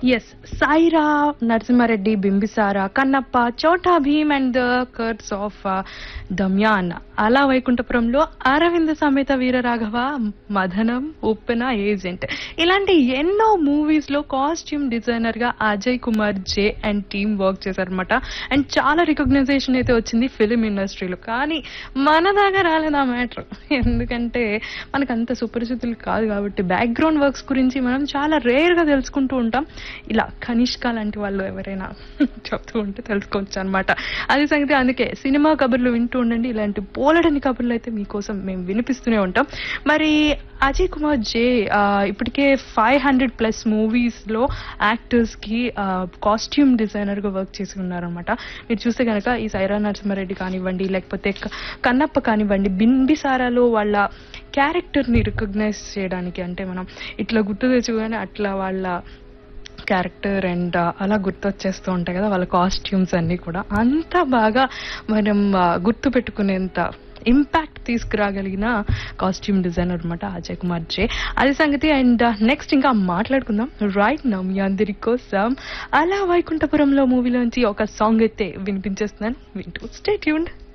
yes Saira Narasimhareddy Bimbisara Kannappa Chhota Bheem and the curse of Damyaan Ala Vaikunthapurramuloo Aravinda సమేత వీరరాఘవ మదనం ఉప్పెన agent ఇలాంటి ఎన్నో మూవీస్ లో కాస్ట్యూమ్ డిజైనర్ గా Ajay Kumar J and team work చేశారనమాట అండ్ చాలా రికగ్నైజేషన్ అయితే వచ్చింది ఫిలిం ఇండస్ట్రీలో కానీ మన దాకా రాలేదు ఆ మ్యాటర్ ఎందుకంటే మనకు అంత సుపరిచితులు కాదు కాబట్టి బ్యాక్గ్రౌండ్ వర్క్స్ గురించి మనం చాలా రేర్ గా తెలుసుకుంటూ ఉంటాం ఇలా కనిష్క లాంటి వాళ్ళు ఎవరైనా చెప్తూ ఉంటే తెలుసుకోవచ్చు అనమాట అది సంగతి అందుకే సినిమా కబుర్లు వింటూ ఉండండి ఇలాంటి పోలడని కబుర్లు అయితే మీకోసం మేము వినిపిస్తూనే ఉంటాం మరి అజయ్ కుమార్ జే ఆ, ఇప్పటికే ఫైవ్ హండ్రెడ్ ప్లస్ మూవీస్ లో యాక్టర్స్ కి కాస్ట్యూమ్ డిజైనర్ గా వర్క్ చేసి ఉన్నారనమాట మీరు చూస్తే కనుక ఈ సైరా నరసింహారెడ్డి కానివ్వండి లేకపోతే క- కన్నప్ప కానివ్వండి బింబిసారాలో వాళ్ళ క్యారెక్టర్ ని రికగ్నైజ్ చేయడానికి అంటే మనం ఇట్లా గుర్తు తెచ్చుకొని అట్లా వాళ్ళ క్యారెక్టర్ అండ్ అలా గుర్తొచ్చేస్తూ ఉంటాయి కదా వాళ్ళ కాస్ట్యూమ్స్ అన్ని కూడా అంత బాగా మనం ఆ, గుర్తు పెట్టుకునేంత ఇంపాక్ట్ తీసుకురాగలిగిన కాస్ట్యూమ్ డిజైనర్ అనమాట అజయ్ కుమార్ జే అది సంగతి అండ్ నెక్స్ట్ ఇంకా మాట్లాడుకుందాం రైట్ నా మీ అందరి కోసం అలా వైకుంఠపురంలో మూవీలోంచి ఒక సాంగ్ అయితే వినిపించేస్తున్నాను వింటూ స్టే ట్యూన్డ్